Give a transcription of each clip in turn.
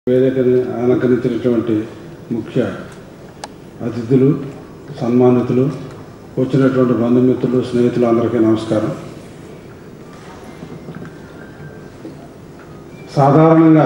వేదికని అలంకరించినటువంటి ముఖ్య అతిథులు సన్మానితులు వచ్చినటువంటి బంధుమిత్రులు స్నేహితులు అందరికీ నమస్కారం సాధారణంగా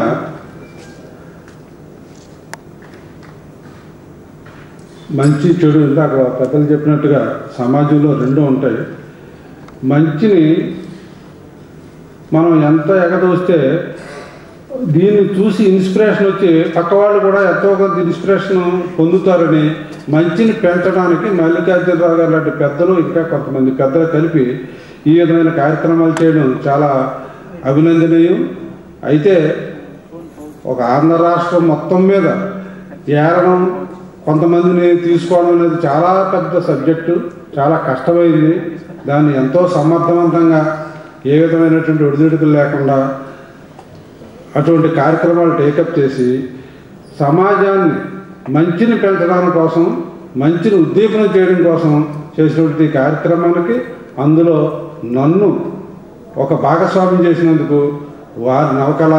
మంచి చెడు ఇందాక పెద్దలు చెప్పినట్టుగా సమాజంలో రెండు ఉంటాయి మంచిని మనం ఎంత ఎగదోస్తే దీన్ని చూసి ఇన్స్పిరేషన్ వచ్చి పక్క వాళ్ళు కూడా ఎంతో కొంత ఇన్స్పిరేషన్ పొందుతారని మంచిని పెంచడానికి మల్లికార్జునరావు గారు లాంటి పెద్దలు ఇంకా కొంతమంది పెద్దలు కలిపి ఈ విధమైన కార్యక్రమాలు చేయడం చాలా అభినందనీయం అయితే ఒక ఆంధ్ర రాష్ట్రం మొత్తం మీద ఏరడం కొంతమందిని తీసుకోవడం అనేది చాలా పెద్ద సబ్జెక్టు చాలా కష్టమైంది దాన్ని ఎంతో సమర్థవంతంగా ఏ విధమైనటువంటి ఒడిదుడుకులు లేకుండా అటువంటి కార్యక్రమాలు టేకప్ చేసి సమాజాన్ని మంచిని పెంచడానికి కోసం మంచిని ఉద్దీపన చేయడం కోసం చేసినటువంటి ఈ కార్యక్రమానికి అందులో నన్ను ఒక భాగస్వామ్యం చేసినందుకు వారి నవకళ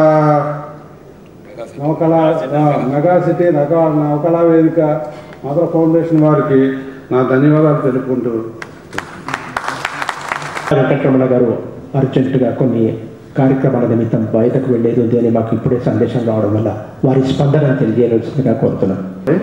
నవకళ ఆ, మెగా సిటీ నగా నవకళా వేదిక మదర్ ఫౌండేషన్ వారికి నా ధన్యవాదాలు తెలుపుకుంటూ వెంకటరమణ గారు అర్జెంటుగా కొన్ని కార్యక్రమాల నిమిత్తం బయటకు వెళ్ళేది ఉంది అని మాకు ఇప్పుడే సందేశం రావడం వల్ల వారి స్పందన తెలియజేయవలసిందిగా కోరుతున్నాను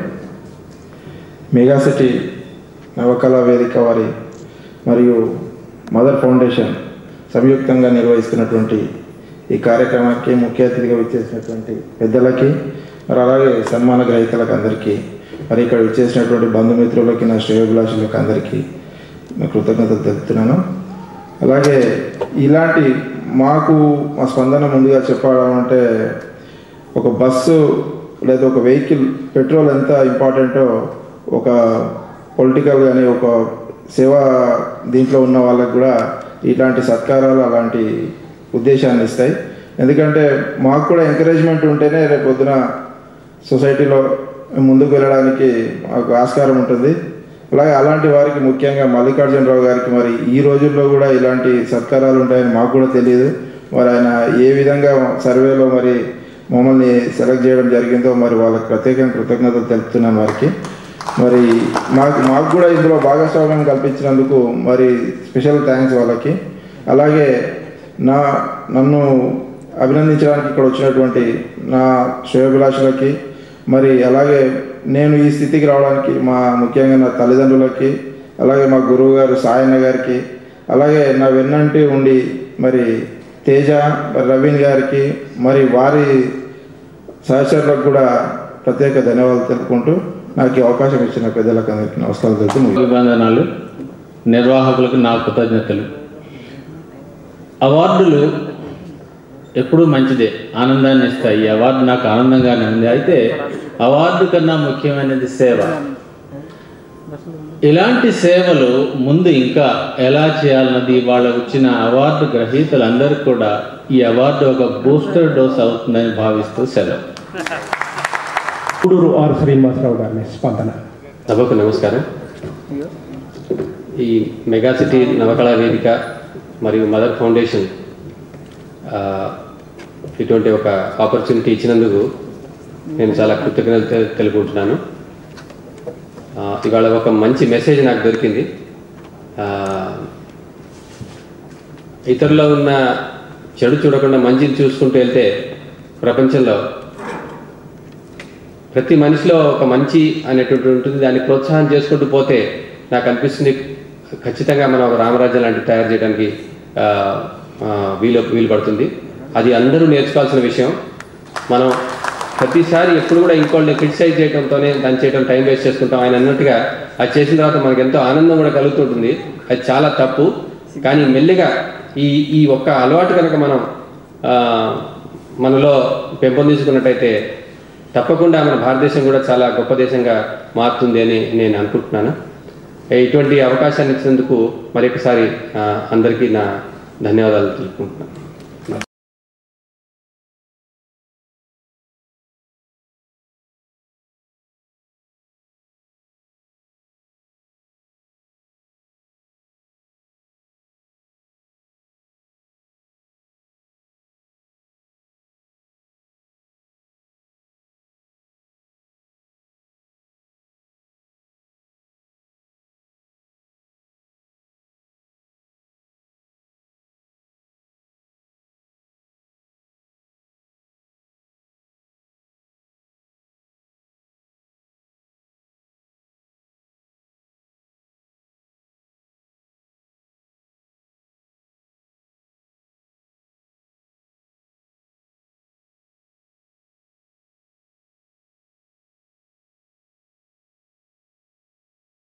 మెగా సిటీ నవకళా వేదిక వారి మరియు మదర్ ఫౌండేషన్ సంయుక్తంగా నిర్వహిస్తున్నటువంటి ఈ కార్యక్రమానికి ముఖ్య అతిథిగా విచ్చేసినటువంటి పెద్దలకి మరి అలాగే సన్మాన గ్రహీతలకు అందరికీ మరి ఇక్కడ విచ్చేసినటువంటి బంధుమిత్రులకి నా శ్రేయోభిలాషులకు అందరికీ నా కృతజ్ఞతలు తెలుపుతున్నాను అలాగే ఇలాంటి మాకు మా స్పందన ముందుగా చెప్పాలంటే ఒక బస్సు లేదా ఒక వెహికల్ పెట్రోల్ ఎంత ఇంపార్టెంటో ఒక పొలిటికల్ కానీ ఒక సేవా దీంట్లో ఉన్న వాళ్ళకి కూడా ఇలాంటి సత్కారాలు అలాంటి ఉద్దేశాన్ని ఇస్తాయి ఎందుకంటే మాకు కూడా ఎంకరేజ్మెంట్ ఉంటేనే రేపు పొద్దున సొసైటీలో ముందుకు వెళ్ళడానికి మాకు ఆస్కారం ఉంటుంది అలాగే అలాంటి వారికి ముఖ్యంగా మల్లికార్జునరావు గారికి మరి ఈ రోజుల్లో కూడా ఇలాంటి సత్కారాలు ఉంటాయని మాకు కూడా తెలియదు మరి ఆయన ఏ విధంగా సర్వేలో మరి మమ్మల్ని సెలెక్ట్ చేయడం జరిగిందో మరి వాళ్ళకి ప్రత్యేకంగా కృతజ్ఞతలు తెలుపుతున్నాను వారికి మరి మాకు మాకు కూడా ఇందులో భాగస్వామ్యం కల్పించినందుకు మరి స్పెషల్ థ్యాంక్స్ వాళ్ళకి అలాగే నా నన్ను అభినందించడానికి ఇక్కడ వచ్చినటువంటి నా శ్రేయోభిలాషులకి మరి అలాగే నేను ఈ స్థితికి రావడానికి మా ముఖ్యంగా నా తల్లిదండ్రులకి అలాగే మా గురువు గారు సాయన్న గారికి అలాగే నా వెన్నంటి ఉండి మరి తేజ మరి రవీన్ గారికి మరి వారి సహచరులకు కూడా ప్రత్యేక ధన్యవాదాలు తెలుపుకుంటూ నాకు ఈ అవకాశం ఇచ్చిన పెద్దలకు అందరికీ నమస్కారాలు తెలుపుతూ ముగిస్తున్నాను. అభివందనాలు నిర్వాహకులకు నా కృతజ్ఞతలు అవార్డులు ఎప్పుడూ మంచిదే ఆనందాన్ని ఇస్తాయి ఈ అవార్డు నాకు ఆనందంగానే ఉంది అయితే అవార్డు కన్నా ముఖ్యమైనది సేవ ఇలాంటి సేవలు ముందు ఇంకా ఎలా చేయాలన్నది వాళ్ళ వచ్చిన అవార్డు గ్రహీతలందరికీ కూడా ఈ అవార్డు ఒక బూస్టర్ డోస్ అవుతుందని భావిస్తూ సెలవు గూడూరు ఆర్ శ్రీనివాసరావు గారిని స్పందన సభకు నమస్కారం ఈ మెగా సిటీ నవకళా వేదిక మరియు మదర్ ఫౌండేషన్ ఆ, ఇటువంటి ఒక ఆపర్చునిటీ ఇచ్చినందుకు నేను చాలా కృతజ్ఞతలు తె- తెలుపుకుంటున్నాను ఆ, ఇవాళ ఒక మంచి మెసేజ్ నాకు దొరికింది ఆ, ఇతరులో ఉన్న చెడు చూడకుండా మంచిని చూసుకుంటూ వెళ్తే ప్రపంచంలో ప్రతి మనిషిలో ఒక మంచి అనేటువంటి ఉంటుంది దాన్ని ప్రోత్సాహం చేసుకుంటూ పోతే నాకు అనిపిస్తుంది ఖచ్చితంగా మనం ఒక రామరాజ్యం లాంటివి తయారు చేయడానికి ఆ, ఆ, వీలు వీలు పడుతుంది అది అందరూ నేర్చుకోవాల్సిన విషయం మనం ప్రతిసారి ఎప్పుడు కూడా ఇంకోళ్ళని క్రిటిసైజ్ చేయడంతోనే దాన్ని చేయడం టైం వేస్ట్ చేసుకుంటాం ఆయన అన్నట్టుగా అది చేసిన తర్వాత మనకు ఎంతో ఆనందం కూడా కలుగుతుంటుంది అది చాలా తప్పు కానీ మెల్లిగా ఈ ఈ ఒక్క అలవాటు కనుక మనం ఆ, మనలో పెంపొందించుకున్నట్టయితే తప్పకుండా మన భారతదేశం కూడా చాలా గొప్ప దేశంగా మారుతుంది అని నేను అనుకుంటున్నాను ఇటువంటి అవకాశాన్ని ఇచ్చినందుకు మరొకసారి ఆ, అందరికీ నా ధన్యవాదాలు తెలుపుకుంటున్నాను